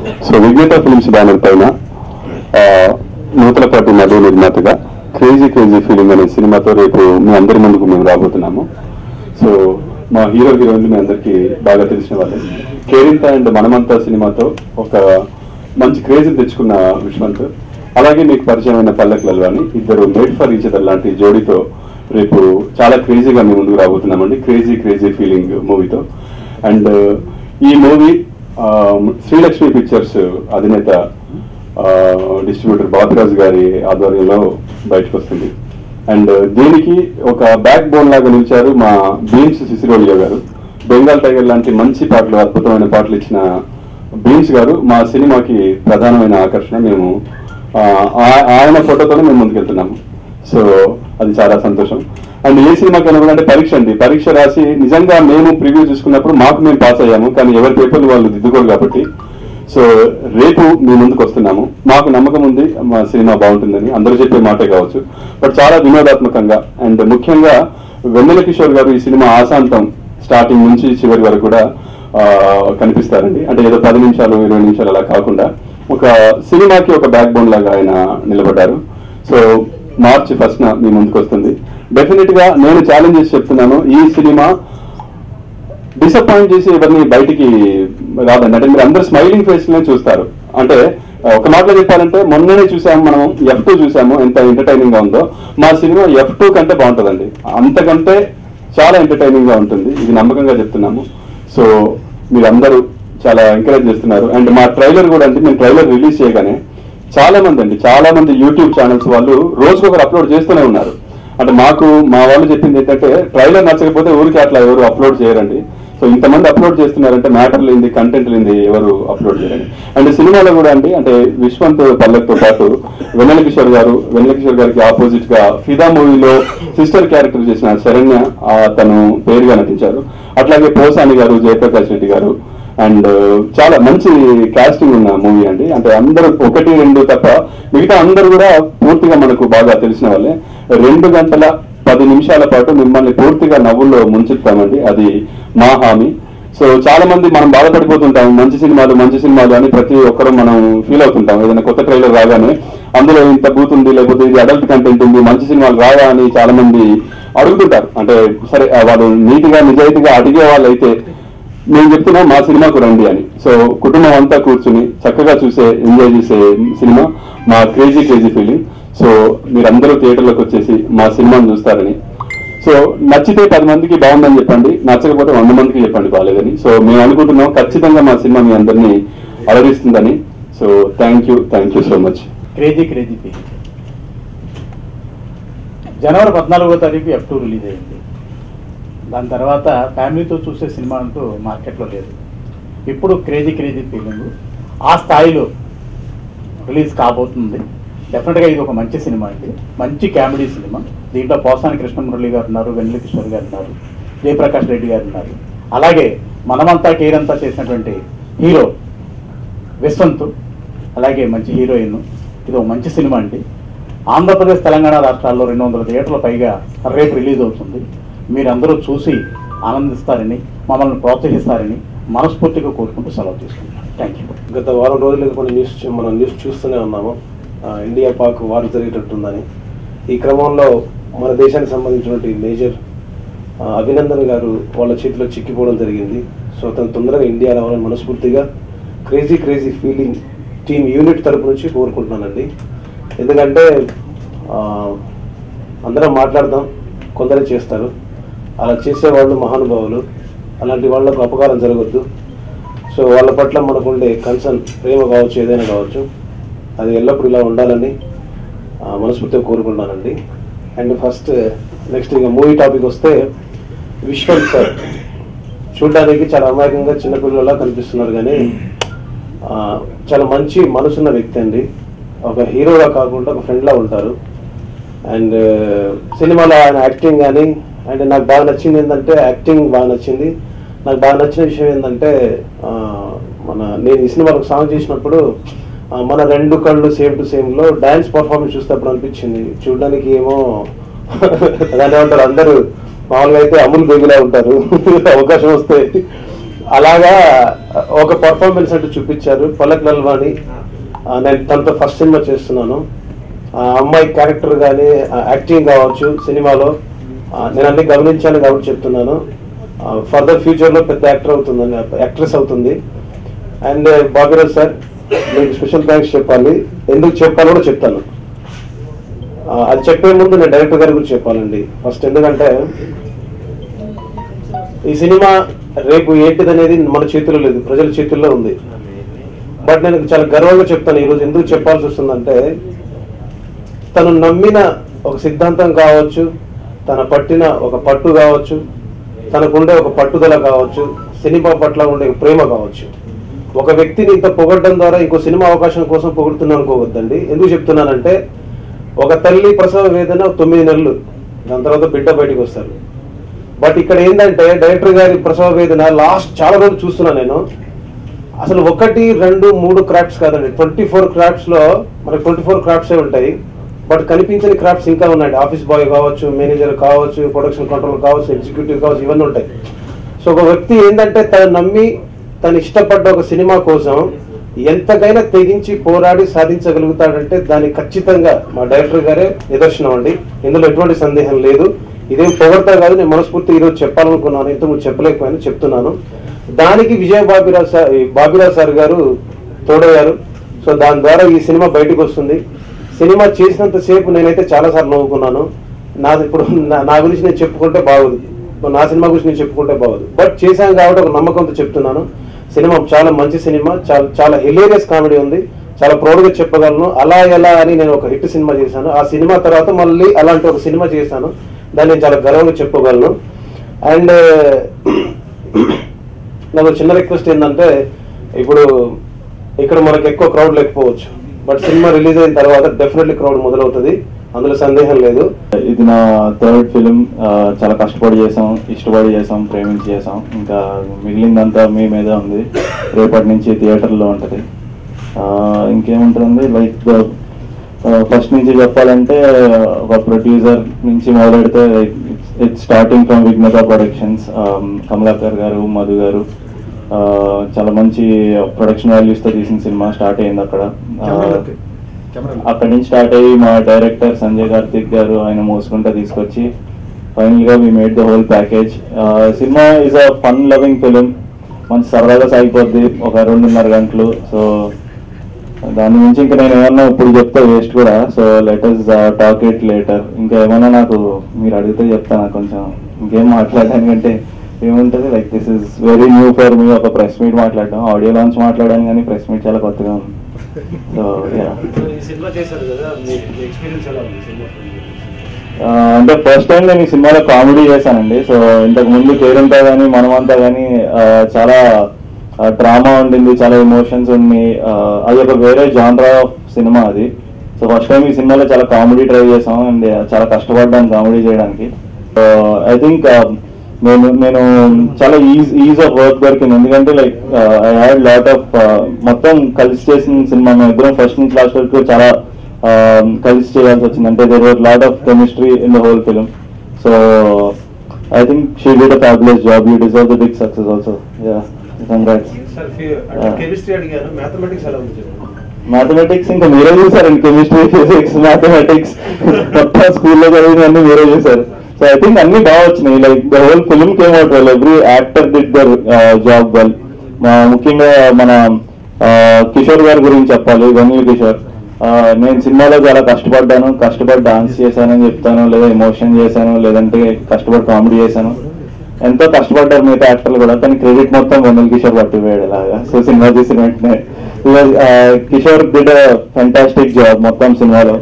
so విజ్ఞత films banner పైన ఆ, నూతలపాటి మధు నిర్మాతగా క్రేజీ క్రేజీ ఫీలింగ్ అనే సినిమాతో రేపు మీ అందరి ముందుకు మేము రాబోతున్నాము సో మా హీరో హీరోయిన్లు మీ అందరికీ బాగా తెలిసిన వాళ్ళే కేరింత అండ్ మనమంతా సినిమాతో ఒక మంచి క్రేజ్ తెచ్చుకున్న విశ్వంత్ అలాగే మీకు పరిచయమైన పల్లెకలలో అని ఇద్దరు మేడ్ ఫర్ ఈచ్ అదర్ లాంటి జోడీతో రేపు చాలా క్రేజీగా మీ ముందుకు రాబోతున్నామండి క్రేజీ క్రేజీ ఫీలింగ్ మూవీతో అండ్ ఈ మూవీ శ్రీలక్ష్మి పిక్చర్స్ అధినేత డిస్ట్రిబ్యూటర్ బాబిరాజు గారి ఆధ్వర్యంలో బయటకు వస్తుంది అండ్ దీనికి ఒక బ్యాక్ బోన్ లాగా నిలిచారు మా బీన్స్ సిసిరోలియా గారు బెంగాల్ టైగర్ లాంటి మంచి పాటలు అద్భుతమైన పాటలు ఇచ్చిన బీన్స్ గారు మా సినిమాకి ప్రధానమైన ఆకర్షణ మేము ఆ, ఆ- ఆయన ఫోటోతోనే మేము ముందుకెళ్తున్నాము సో అది చాలా సంతోషం అండ్ ఏ సినిమాకి అనుకుంటే పరీక్ష అండి పరీక్ష రాసి నిజంగా మేము ప్రివ్యూ చూసుకున్నప్పుడు మాకు మేము పాస్ అయ్యాము కానీ ఎవరి పేపర్లు వాళ్ళు దిద్దుకోరు కాబట్టి సో రేపు మీ ముందుకు వస్తున్నాము మాకు నమ్మకం ఉంది మా సినిమా బాగుంటుందని అందరూ చెప్పే మాటే కావచ్చు బట్ చాలా వినోదాత్మకంగా అండ్ ముఖ్యంగా వెన్నెల కిషోర్ గారు ఈ సినిమా ఆశాంతం స్టార్టింగ్ నుంచి చివరి వరకు కూడా ఆ, కనిపిస్తారండి అంటే ఏదో పది నిమిషాలు ఇరవై నిమిషాలు అలా కాకుండా ఒక సినిమాకి ఒక బ్యాక్ బోన్ లాగా ఆయన నిలబడ్డారు సో మార్చి ఫస్ట్ మీ ముందుకు వస్తుంది డెఫినెట్ గా నేను ఛాలెంజ్ చేసి చెప్తున్నాను ఈ సినిమా డిసప్పాయింట్ చేసి ఎవరిని బయటికి రాదండి అంటే మీరు అందరు స్మైలింగ్ ఫేస్ నే చూస్తారు అంటే ఒక మాటలో చెప్పాలంటే మొన్ననే చూసాము మనం ఎఫ్ టూ చూసాము ఎంత ఎంటర్టైనింగ్ గా ఉందో మా సినిమా ఎఫ్ టూ కంటే బాగుంటుందండి అంతకంటే చాలా ఎంటర్టైనింగ్ గా ఉంటుంది ఇది నమ్మకంగా చెప్తున్నాము సో మీరందరూ చాలా ఎంకరేజ్ చేస్తున్నారు అండ్ మా ట్రైలర్ కూడా అంటే మేము ట్రైలర్ రిలీజ్ చేయగానే చాలా మంది అండి చాలా మంది యూట్యూబ్ ఛానల్స్ వాళ్ళు రోజుకొకరు అప్లోడ్ చేస్తూనే ఉన్నారు అంటే మాకు మా వాళ్ళు చెప్పింది ఏంటంటే ట్రైలర్ నచ్చకపోతే ఊరికి అట్లా ఎవరు అప్లోడ్ చేయరండి సో ఇంతమంది అప్లోడ్ చేస్తున్నారంటే మ్యాటర్ లేనిది కంటెంట్ లేనిది ఎవరు అప్లోడ్ చేయరండి అండ్ సినిమాలో కూడా అండి అంటే విశ్వంత్ పల్లెక్తో పాటు వెన్నెల కిషోర్ గారు వెన్నెల కిషోర్ గారికి ఆపోజిట్ గా ఫిదా మూవీలో సిస్టర్ క్యారెక్టర్ చేసిన శరణ్య ఆ, తను పేరుగా నటించారు అట్లాగే పోసాని గారు జయప్రకాష్ రెడ్డి గారు అండ్ చాలా మంచి కాస్టింగ్ ఉన్న మూవీ అండి అంటే అందరూ ఒకటి రెండు తప్ప మిగతా అందరూ కూడా పూర్తిగా మనకు బాగా తెలిసిన వాళ్ళే రెండు గంటల పది నిమిషాల పాటు మిమ్మల్ని పూర్తిగా నవ్వుల్లో ముంచుతామండి అది మా హామీ సో చాలా మంది మనం బాధపడిపోతుంటాం మంచి సినిమాలు మంచి సినిమాలు అని ప్రతి ఒక్కరు మనం ఫీల్ అవుతుంటాం ఏదైనా కొత్త ట్రైలర్ రాగానే అందులో ఇంత బూత్ ఉంది లేకపోతే ఇది అడల్ట్ కంటెంట్ ఉంది మంచి సినిమాలు రావా అని చాలా మంది అడుగుతుంటారు అంటే సరే ఆ వాళ్ళు నీట్గా నిజాయితీగా అడిగే వాళ్ళు అయితే నేను చెప్తున్నా మా సినిమాకు రండి అని సో కుటుంబం అంతా కూర్చుని చక్కగా చూసే ఎంజాయ్ చేసే సినిమా మా క్రేజీ క్రేజీ ఫీలింగ్ సో మీరందరూ థియేటర్లోకి వచ్చేసి మా సినిమాను చూస్తారని సో నచ్చితే పది మందికి బాగుందని చెప్పండి నచ్చకపోతే వంద మందికి చెప్పండి బాగాలేదని సో మేము అనుకుంటున్నాం ఖచ్చితంగా మా సినిమా మీ అందరినీ అలరిస్తుందని so thank you thank you so much crazy crazy పీ జనవరి పద్నాలుగో తారీఖు ఎఫ్ టూ రిలీజ్ అయింది దాని తర్వాత ఫ్యామిలీతో చూసే సినిమా అంటూ మార్కెట్లో లేదు ఇప్పుడు క్రేజీ క్రేజీ ఫీలింగ్ ఆ స్థాయిలో రిలీజ్ కాబోతుంది డెఫినెట్గా ఇది ఒక మంచి సినిమా అండి మంచి కామెడీ సినిమా దీంట్లో పోసాని కృష్ణమురళి గారు ఉన్నారు వెన్నెల కిషోర్ గారు ఉన్నారు జయప్రకాష్ రెడ్డి గారు ఉన్నారు అలాగే మనమంతా కేరంతా చేసినటువంటి హీరో విశ్వంత్ అలాగే మంచి హీరోయిన్ ఇది ఒక మంచి సినిమా అండి ఆంధ్రప్రదేశ్ తెలంగాణ రాష్ట్రాల్లో రెండు వందల థియేటర్ల పైగా రేపు రిలీజ్ అవుతుంది మీరందరూ చూసి ఆనందిస్తారని మమ్మల్ని ప్రోత్సహిస్తారని మనస్ఫూర్తిగా కోరుకుంటూ సెలవు తీసుకుంటున్నాను థ్యాంక్ యూ గత వారం రోజులుగా కొన్ని న్యూస్ చూ- మనం న్యూస్ చూస్తూనే ఉన్నాము ఆ, ఇండియా పాక్ వార్ జరిగేటట్టుందని ఈ క్రమంలో మన దేశానికి సంబంధించినటువంటి మేజర్ ఆ, అభినందన్ గారు వాళ్ళ చేతిలో చిక్కిపోవడం జరిగింది సో అతను తొందరగా ఇండియా రావాలని మనస్ఫూర్తిగా crazy crazy feeling team unit తరపు నుంచి కోరుకుంటున్నానండి ఎందుకంటే ఆ, అందరం మాట్లాడదాం కొందరే చేస్తారు అలా చేసేవాళ్ళు మహానుభావులు అలాంటి వాళ్లకు అపకారం జరగద్దు సో వాళ్ళ పట్ల మనకుండే కన్సర్న్ ప్రేమ కావచ్చు ఏదైనా కావచ్చు అది ఎల్లప్పుడూ ఇలా ఉండాలని ఆ, మనస్ఫూర్తిగా కోరుకుంటానండి అండ్ ఫస్ట్ నెక్స్ట్ ఇక మూవీ టాపిక్ వస్తే విశ్వం సార్ చూడడానికి చాలా అమాయకంగా చిన్నపిల్లలా కనిపిస్తున్నారు కానీ ఆ, చాలా మంచి మనసున్న వ్యక్తి అండి ఒక హీరోలా కాకుండా ఒక ఫ్రెండ్లా ఉంటారు అండ్ సినిమాలో ఆయన యాక్టింగ్ కానీ అండ్ నాకు బాగా నచ్చింది ఏంటంటే యాక్టింగ్ బాగా నచ్చింది నాకు బాగా నచ్చిన విషయం ఏంటంటే ఆ, మన నేను ఈ సినిమాలో ఒక సాంగ్ చేసినప్పుడు ఆ, మన రెండు కళ్ళు సేమ్ టు సేమ్ లో డాన్స్ పర్ఫార్మెన్స్ చూసేటప్పుడు అనిపించింది చూడడానికి ఏమో దాని ఏమంటారు అందరూ మామూలుగా అయితే అమూల్ బేబీలా ఉంటారు అవకాశం వస్తే అలాగా ఒక పర్ఫార్మెన్స్ అంటే చూపించారు పలక్ నల్వాని ఆ, నేను తనతో ఫస్ట్ సినిమా చేస్తున్నాను ఆ అమ్మాయి క్యారెక్టర్ కానీ యాక్టింగ్ కావచ్చు సినిమాలో ఆ, నేను అన్ని గమనించాను కాబట్టి చెప్తున్నాను ఫర్దర్ ఫ్యూచర్లో పెద్ద యాక్టర్ అవుతుందని యాక్ట్రెస్ అవుతుంది అండ్ బాబీరాజ్ సార్ మీకు స్పెషల్ థ్యాంక్స్ చెప్పాలి ఎందుకు చెప్పాలో కూడా చెప్తాను ఆ, అది చెప్పే ముందు నేను డైరెక్టర్ గారి గురించి చెప్పాలండి ఫస్ట్ ఎందుకంటే ఈ సినిమా రేపు ఏంటిదనేది మన చేతిలో లేదు ప్రజల చేతుల్లో ఉంది బట్ నేను చాలా గర్వంగా చెప్తాను ఈరోజు ఎందుకు చెప్పాల్సి వస్తుందంటే తను నమ్మిన ఒక సిద్ధాంతం కావచ్చు తన పట్టిన ఒక పట్టు కావచ్చు తనకుండే ఒక పట్టుదల కావచ్చు సినిమా పట్ల ఉండే ప్రేమ కావచ్చు ఒక వ్యక్తిని ఇంత పొగడడం ద్వారా ఇంకో సినిమా అవకాశం కోసం పొగుడుతున్నాను అనుకోవద్దండి ఎందుకు చెప్తున్నానంటే ఒక తల్లి ప్రసవ వేదన తొమ్మిది నెలలు దాని తర్వాత బిడ్డ బయటికి వస్తారు బట్ ఇక్కడ ఏంటంటే డైరెక్టర్ గారి ప్రసవ వేదన లాస్ట్ చాలా రోజులు చూస్తున్నా నేను అసలు ఒకటి రెండు మూడు క్రాఫ్ట్స్ కాదండి ట్వంటీ ఫోర్ క్రాఫ్ట్స్ లో మనకి ట్వంటీ ఫోర్ క్రాఫ్ట్సే ఉంటాయి బట్ కనిపించని క్రాఫ్ట్స్ ఇంకా ఉన్నాయండి ఆఫీస్ బాయ్ కావచ్చు మేనేజర్ కావచ్చు ప్రొడక్షన్ కంట్రోల్ కావచ్చు ఎగ్జిక్యూటివ్ కావచ్చు ఇవన్నీ ఉంటాయి సో ఒక వ్యక్తి ఏంటంటే తను నమ్మి తను ఇష్టపడ్డ ఒక సినిమా కోసం ఎంతకైనా తెగించి పోరాడి సాధించగలుగుతాడంటే దాన్ని ఖచ్చితంగా మా డైరెక్టర్ గారే నిదర్శనం అండి ఇందులో ఎటువంటి సందేహం లేదు ఇదేం పొగడతా కాదు నేను మనస్ఫూర్తి ఈరోజు చెప్పాలనుకున్నాను ఇంతకు చెప్పలేకపోయాను చెప్తున్నాను దానికి విజయ బాబిరాజ్ సార్ ఈ బాబిరాజ్ సార్ గారు తోడయ్యారు సో దాని ద్వారా ఈ సినిమా బయటకు వస్తుంది సినిమా చేసినంత సేపు నేనైతే చాలాసార్లు నవ్వుకున్నాను నా ఇప్పుడు నా- నా గురించి నేను చెప్పుకుంటే బాగోదు నా సినిమా గురించి నేను చెప్పుకుంటే బాగోదు బట్ చేశాను కాబట్టి ఒక నమ్మకంతో చెప్తున్నాను సినిమా చాలా మంచి సినిమా చాలా చాలా హిలేరియస్ కామెడీ ఉంది చాలా ప్రౌడ్గా చెప్పగలను అలా ఎలా అని నేను ఒక హిట్ సినిమా చేశాను ఆ సినిమా తర్వాత మళ్ళీ అలాంటి ఒక సినిమా చేశాను దాన్ని నేను చాలా గర్వంగా చెప్పగలను అండ్ నాకు చిన్న రిక్వెస్ట్ ఏంటంటే ఇప్పుడు ఇక్కడ మనకి ఎక్కువ క్రౌడ్ లేకపోవచ్చు బట్ సినిమా రిలీజ్ అయిన తర్వాత డెఫినెట్లీ క్రౌడ్ మొదలవుతుంది అందులో సందేహం లేదు ఇది నా థర్డ్ ఫిలిం చాలా కష్టపడి చేసాం ఇష్టపడి చేసాం ప్రేమించి చేసాం ఇంకా మిగిలిందంతా మీ మీద ఉంది రేపటి నుంచి థియేటర్లో ఉంటుంది ఇంకేముంటుంది లైక్ ఫస్ట్ నుంచి చెప్పాలంటే ఒక ప్రొడ్యూసర్ నుంచి మొదలెడితే it's starting from Vighnatha productions Kamalakar garu Madhu గారు ఆ, చాలా మంచి ప్రొడక్షన్ వాల్యూస్తో తీసిన సినిమా స్టార్ట్ అయింది అక్కడ ఆ, అక్కడి నుంచి స్టార్ట్ అయ్యి మా డైరెక్టర్ సంజయ్ కార్తిక్ గారు ఆయన మోసుకుంటా తీసుకొచ్చి ఫైనల్ గా we made the whole package సినిమా is a fun loving film మంచి సరదాగా సాగిపోద్ది ఒక రెండున్నర గంటలు సో దాని నుంచి ఇంకా నేను ఏమన్నా ఇప్పుడు చెప్తే వేస్ట్ కూడా so let's talk it later ఇంకా ఏమన్నా నాకు మీరు అడిగితే చెప్తాను కొంచెం ఇంకేం మాట్లాడడానికంటే ఏముంటుంది like this is very new for me ఒక ప్రెస్ మీట్ మాట్లాడడం ఆడియో లాంచ్ మాట్లాడాను కానీ ప్రెస్ మీట్ చాలా కొత్తగా ఉంది సో యా ఈ సినిమా చేశారు కదా మీ ఎక్స్పీరియన్స్ ఎలా ఉంది సినిమా ఆ, అంటే ఫస్ట్ టైం నేను ఈ సినిమాలో కామెడీ చేశానండి సో ఇంతకు ముందు కేరంతా కానీ మనమంతా కానీ చాలా డ్రామా ఉండింది చాలా ఎమోషన్స్ ఉంది ఆ, అది ఒక వేరే జాన్రా ఆఫ్ సినిమా అది సో ఫస్ట్ టైం ఈ సినిమాలో చాలా కామెడీ ట్రై చేసాం అండ్ చాలా కష్టపడ్డాను కామెడీ చేయడానికి ఐ థింక్ నేను నేను చాలా ఈజ్ ఈజ్ ఆఫ్ వర్క్ దొరికింది ఎందుకంటే like I had lot of మొత్తం కలిసి చేసిన సినిమా మేము ఇద్దరం ఫస్ట్ నుంచి లాస్ట్ వరకు చాలా um, కలిసి చేయాల్సి వచ్చింది అంటే there was lot of chemistry in the whole film so I think she did a fabulous job you deserve the big success also yeah congrats sir chemistry అడిగాను మ్యాథమెటిక్స్ ఎలా ఉంది చెప్పండి మ్యాథమెటిక్స్ ఇంకా మీరే చూసారండి కెమిస్ట్రీ ఫిజిక్స్ మ్యాథమెటిక్స్ మొత్తం స్కూల్లో చదివినవన్నీ మీరే చూసారు సో ఐ థింక్ అన్ని బాగా వచ్చినాయి like the whole film came out well every actor did their job well ముఖ్యంగా మన uh, కిషోర్ గారి గురించి చెప్పాలి వెన్నెల కిషోర్ Uh, నేను సినిమాలో చాలా కష్టపడ్డాను కష్టపడి డాన్స్ చేశానని చెప్తాను లేదా ఎమోషన్ చేశాను లేదంటే కష్టపడి కామెడీ చేశాను ఎంతో కష్టపడ్డారు మిగతా యాక్టర్లు కూడా కానీ క్రెడిట్ మొత్తం వెన్నెల కిషోర్ పట్టిపోయాడు అలాగా సో సినిమా చూసిన వెంటనే Because, uh, Kishore did fantastic job మొత్తం సినిమాలో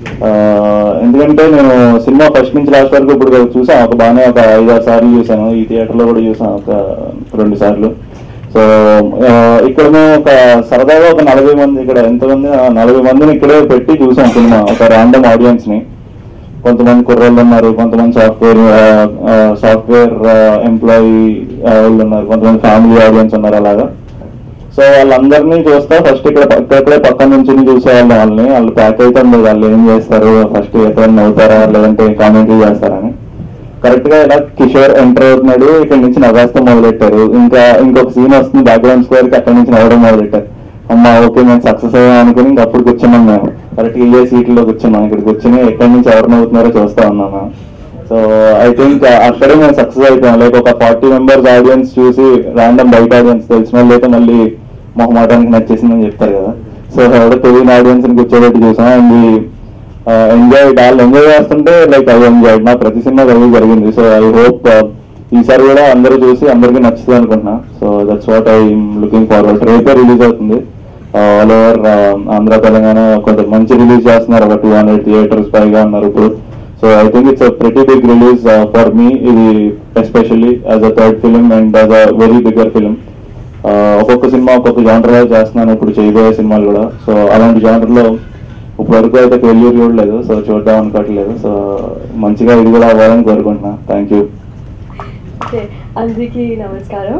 Uh, ఎందుకంటే నేను సినిమా ఫస్ట్ నుంచి లాస్ట్ వరకు ఇప్పుడు చూసాను ఒక బాగానే ఒక ఐదారు సార్లు చూసాను ఈ థియేటర్లో కూడా చూసాను ఒక రెండు సార్లు సో ఇక్కడ మేము ఒక సరదాగా ఒక నలభై మంది ఇక్కడ ఎంతమంది ఆ, నలభై మందిని ఇక్కడే పెట్టి చూసాం సినిమా ఒక ర్యాండమ్ ఆడియన్స్ ని కొంతమంది కుర్రోళ్ళు ఉన్నారు కొంతమంది సాఫ్ట్వేర్ సాఫ్ట్వేర్ ఎంప్లాయీ వాళ్ళు ఉన్నారు కొంతమంది ఫ్యామిలీ ఆడియన్స్ ఉన్నారు అలాగా సో వాళ్ళందరినీ చూస్తా ఫస్ట్ ఇక్కడ ఇక్కడే పక్కన నుంచి చూసేవాళ్ళం వాళ్ళని వాళ్ళు ప్యాక్ అవుతుంది వాళ్ళు ఏం చేస్తారు ఫస్ట్ ఎక్కడ నవ్వుతారా లేదంటే కామెంటరీ చేస్తారని కరెక్ట్ గా ఇలా కిషోర్ ఎంటర్ అవుతున్నాడు ఇక్కడ నుంచి నవ్వేస్తా మొదలెట్టారు ఇంకా ఇంకొక సీన్ వస్తుంది బ్యాక్గ్రౌండ్ స్కోర్ కి అక్కడ నుంచి నవ్వడం మొదలెట్టారు అమ్మా ఓకే మేము సక్సెస్ అయ్యాం అనుకుని ఇంకా అప్పుడు కూర్చున్నాం మేము కరెక్ట్ ఇదే సీట్లో కూర్చున్నాం ఇక్కడ కూర్చుని ఎక్కడి నుంచి ఎవరు నవ్వుతున్నారో చూస్తా ఉన్నాం మేము సో ఐ థింక్ అక్కడే మేము సక్సెస్ అయిపోయాం లైక్ ఒక ఫార్టీ మెంబర్స్ ఆడియన్స్ చూసి ర్యాండమ్ బయట ఆడియన్స్ తెలిసిన వాళ్ళు అయితే మళ్ళీ మొహమాటానికి నచ్చేసిందని చెప్తారు కదా సో ఎవడో తెలియని ఆడియన్స్ ని కూర్చోబెట్టి చూసాం అండ్ ఎంజాయ్ వాళ్ళు ఎంజాయ్ చేస్తుంటే లైక్ ఐ ఎంజాయ్ నా ప్రతి సినిమా అది జరిగింది సో ఐ హోప్ ఈసారి కూడా అందరూ చూసి అందరికీ నచ్చుతుంది అనుకుంటున్నా so that's what I looking forward రేపే రిలీజ్ అవుతుంది ఆల్ ఓవర్ ఆంధ్ర తెలంగాణ కొంత మంచి రిలీజ్ చేస్తున్నారు ఒక టూ హండ్రెడ్ థియేటర్స్ పైగా ఉన్నారు ఇప్పుడు so I think it's pretty big release for me ఇది especially as a third film and as a very bigger film ఒక్కొక్క సినిమా ఒక్కొక్క జానర్ చేస్తున్నాను ఇప్పుడు చేయబోయే సినిమాలు కూడా సో అలాంటి జానర్లో ఇప్పుడు వరకు అయితే ఫెయిల్యూర్ చూడలేదు సో చూద్దాం అనుకోవట్లేదు సో మంచిగా ఇది కూడా అవ్వాలని కోరుకుంటున్నా థ్యాంక్ యూ ఓకే అందరికీ నమస్కారం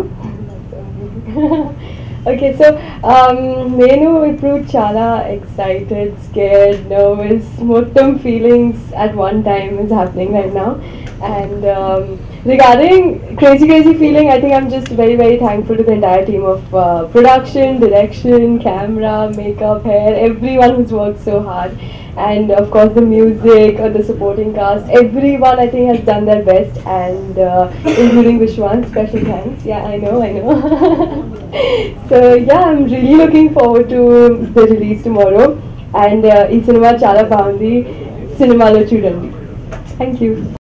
ఓకే సో నేను ఇప్పుడు చాలా ఎక్సైటెడ్ స్కేర్డ్ నర్వస్ మొత్తం feelings at one time is happening right now and regarding crazy crazy feeling i think i'm just very very thankful to the entire team of uh, production direction camera makeup hair everyone who's worked so hard and of course the music or the supporting cast everyone i think has done their best and uh, including vishwan special thanks yeah i know i know so yeah i'm really looking forward to the release tomorrow and uh, ఈ సినిమా చాలా బాగుంది సినిమాలో చూడండి thank you